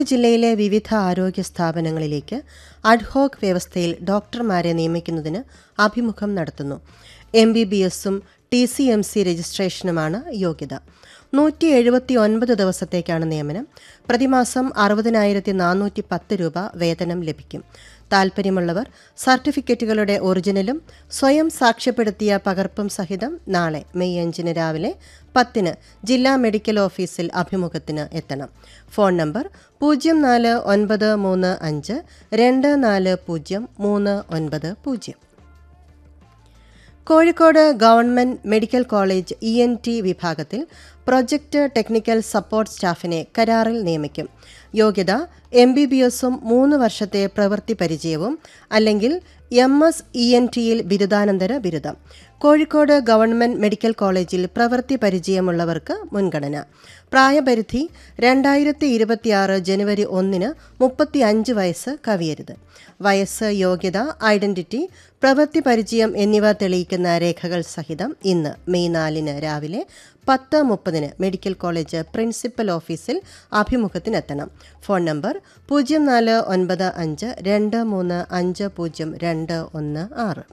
ജില്ലയിലെ വിവിധ ആരോഗ്യ സ്ഥാപനങ്ങളിലേക്ക് അഡ്ഹോക് വ്യവസ്ഥയിൽ ഡോക്ടർമാരെ നിയമിക്കുന്നതിന് അഭിമുഖം നടത്തുന്നു എം ബി ബി എസും ടി സി എം സി രജിസ്ട്രേഷനുമാണ് യോഗ്യത നൂറ്റി എഴുപത്തി ഒൻപത് ദിവസത്തേക്കാണ് നിയമനം പ്രതിമാസം അറുപതിനായിരത്തി നാനൂറ്റി പത്ത് രൂപ വേതനം ലഭിക്കും താൽപ്പര്യമുള്ളവർ സർട്ടിഫിക്കറ്റുകളുടെ ഒറിജിനലും സ്വയം സാക്ഷ്യപ്പെടുത്തിയ പകർപ്പും സഹിതം നാളെ മെയ് അഞ്ചിന് രാവിലെ പത്തിന് ജില്ലാ മെഡിക്കൽ ഓഫീസിൽ അഭിമുഖത്തിന് എത്തണം ഫോൺ നമ്പർ പൂജ്യം നാല് ഒൻപത് മൂന്ന് അഞ്ച് രണ്ട് നാല് പൂജ്യം മൂന്ന് ഒൻപത് പൂജ്യം Kozhikode government medical college E N T വിഭാഗത്തിൽ പ്രൊജക്ട് ടെക്നിക്കൽ സപ്പോർട്ട് സ്റ്റാഫിനെ കരാറിൽ നിയമിക്കും യോഗ്യത എം ബി ബി എസും മൂന്ന് വർഷത്തെ പ്രവൃത്തി പരിചയവും അല്ലെങ്കിൽ എം എസ് ഇ എൻ ടിയിൽ ബിരുദാനന്തര ബിരുദം കോഴിക്കോട് ഗവൺമെന്റ് മെഡിക്കൽ കോളേജിൽ പ്രവൃത്തി പരിചയമുള്ളവർക്ക് മുൻഗണന പ്രായപരിധി രണ്ടായിരത്തി ഇരുപത്തിയാറ് ജനുവരി ഒന്നിന് മുപ്പത്തി അഞ്ച് വയസ്സ് കവിയരുത് വയസ്സ് യോഗ്യത ഐഡന്റിറ്റി പ്രവൃത്തി പരിചയം എന്നിവ തെളിയിക്കുന്ന രേഖകൾ സഹിതം ഇന്ന് മെയ് നാലിന് രാവിലെ പത്ത് മുപ്പതിന് മെഡിക്കൽ കോളേജ് പ്രിൻസിപ്പൽ ഓഫീസിൽ അഭിമുഖത്തിനെത്തണം ഫോൺ നമ്പർ പൂജ്യം നാല് ഒൻപത് അഞ്ച് രണ്ട് മൂന്ന് അഞ്ച് പൂജ്യം രണ്ട് ഒന്ന് ആറ്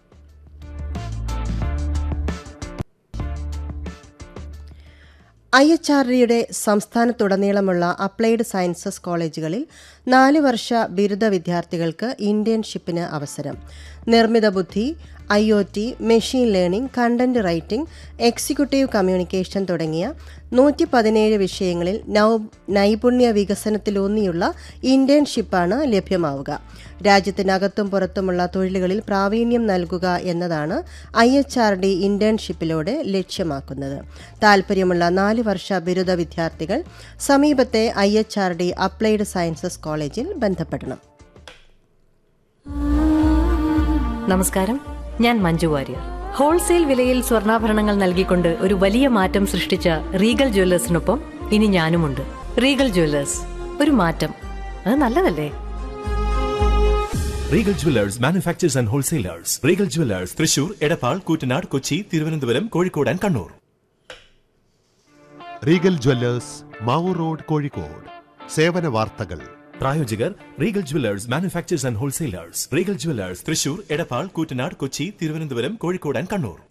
ഐ എച്ച് ആർ ഡിയുടെ സംസ്ഥാനത്തുടനീളമുള്ള അപ്ലൈഡ് സയൻസസ് കോളേജുകളിൽ നാല് വർഷ ബിരുദ വിദ്യാർത്ഥികൾക്ക് ഇന്റേൺഷിപ്പിന് അവസരം നിർമ്മിത ബുദ്ധി I O T machine learning content writing executive communication തുടങ്ങിയ നൂറ്റി പതിനേഴ് വിഷയങ്ങളിൽ നൗ- നൈപുണ്യ വികസനത്തിലൂന്നിയുള്ള ഇന്റേൺഷിപ്പാണ് ലഭ്യമാവുക രാജ്യത്തിനകത്തും പുറത്തുമുള്ള തൊഴിലുകളിൽ പ്രാവീണ്യം നൽകുക എന്നതാണ് ഐ എച്ച് ആർ ഡി ഇന്റേൺഷിപ്പിലൂടെ ലക്ഷ്യമാക്കുന്നത് താൽപ്പര്യമുള്ള നാല് വർഷ ബിരുദ വിദ്യാർത്ഥികൾ സമീപത്തെ I H R D applied sciences കോളേജിൽ ബന്ധപ്പെടണം നമസ്കാരം ഞാൻ മഞ്ജു വാര്യർ ഹോൾസെയിൽ വിലയിൽ സ്വർണ്ണാഭരണങ്ങൾ നൽകിക്കൊണ്ട് ഒരു വലിയ മാറ്റം സൃഷ്ടിച്ച റീഗൽ ജ്വല്ലേഴ്സിനൊപ്പം ഇനി ഞാനുമുണ്ട് റീഗൽ ജ്വല്ലേഴ്സ് ഒരു മാറ്റം അത് നല്ലതല്ലേ Regal Jewellers manufacturers and wholesalers Regal Jewellers Thrissur Edappal Koottanad Kochi Thiruvananthapuram Kozhikode and Kannur Regal Jewellers Mavoor road Kozhikode സേവന വാർത്തകൾ പ്രായോജകർ Regal Jewellers manufacturers and wholesalers Regal Jewellers Thrissur Edappal Koottanad Kochi Thiruvananthapuram Kozhikode and Kannur